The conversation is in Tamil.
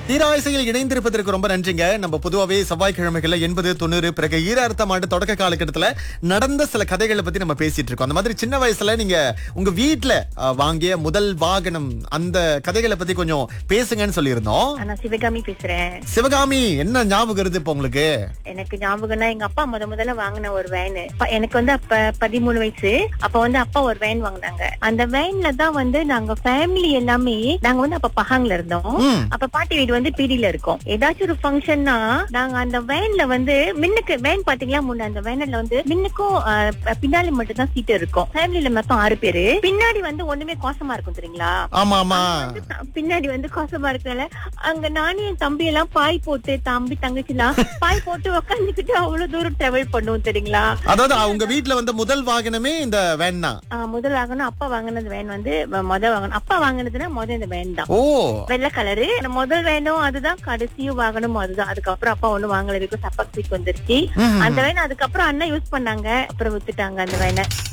தீராயசையில் இணைந்திருப்பதற்கு ரொம்ப நன்றிங்க நம்ம பொதுவாவே செவ்வாய்க்கிழமைகள்ல எண்பது தொண்ணூறு பிறகு ஈராயிரத்தாம் ஆண்டு தொடக்க காலகட்டத்துல நடந்த சில கதைகளை பத்தி நம்ம பேசிட்டு இருக்கோம் அந்த மாதிரி சின்ன வயசுல நீங்க உங்க வீட்ல அஹ், வாங்கிய முதல் வாகனம் அந்த கதைகளை பத்தி கொஞ்சம் பேசுங்கன்னு சொல்லியிருந்தோம் நான் சிவகாமி பேசுறேன் சிவகாமி என்ன ஞாபகம் வருது இப்ப உங்களுக்கு எனக்கு ஞாபகம்னா எங்க அப்பா முத முதல்ல வாங்கின ஒரு வேனு எனக்கு வந்து அப்ப பதிமூணு வயசு அப்ப வந்து அப்பா ஒரு வேன் வாங்கினாங்க அந்த வேன்ல தான் வந்து நாங்க ஃபேமிலி எல்லாமே நாங்க வந்து அப்ப பஹாங்ல இருந்தோம் ம். அப்ப பாட்டி வீடு வந்து பீடியில இருக்கும் ஏதாச்சும் ஒரு ஃபங்க்ஷன்னா நாங்க அந்த வேன்ல வந்து மின்னுக்கு வேன் பாத்தீங்களா முன்ன அந்த வேன்ல வந்து மின்னுக்கும் அஹ், பின்னாடி மட்டும் தான் சீட் இருக்கும் ஃபேமிலில மொத்தம் ஆறு பேரு பின்னாடி வந்து ஒண்ணுமே கோசமா இருக்கும் தெரியுங்களா ஆமா ஆமா பின்னாடி வந்து கோசமா இருக்கனால அங்க நானும் என் தம்பி எல்லாம் பாய் போட்டு தம்பி தங்கச்சி எல்லாம் பாய் போட்டு உக்காந்துக்கிட்டு அவ்வளவு தூரம் டிராவல் பண்ணுவோம் தெரியுங்களா அதாவது உங்க வீட்ல வந்த முதல் வாகனமே இந்த வேன் தான் ஆஹ் முதல் வாங்கணும் அப்பா வாங்கினது வேன் வந்து ம- முத வாங்கணும் அப்பா வாங்கினதுன்னா முத இந்த வேன் தான் ஓ வெள்ளை கலரு முதல் வேணும் அதுதான் கடைசியும் வாங்கணும் அதுதான் அதுக்கப்புறம் அப்பா ஒண்ணு வாங்கல வரைக்கும் சப்பாக் வந்துருச்சு ம்ஹும். அந்த வேன் அதுக்கப்புறம் அண்ணன் யூஸ் பண்ணாங்க அப்புறம் வித்துட்டாங்க அந்த வேனை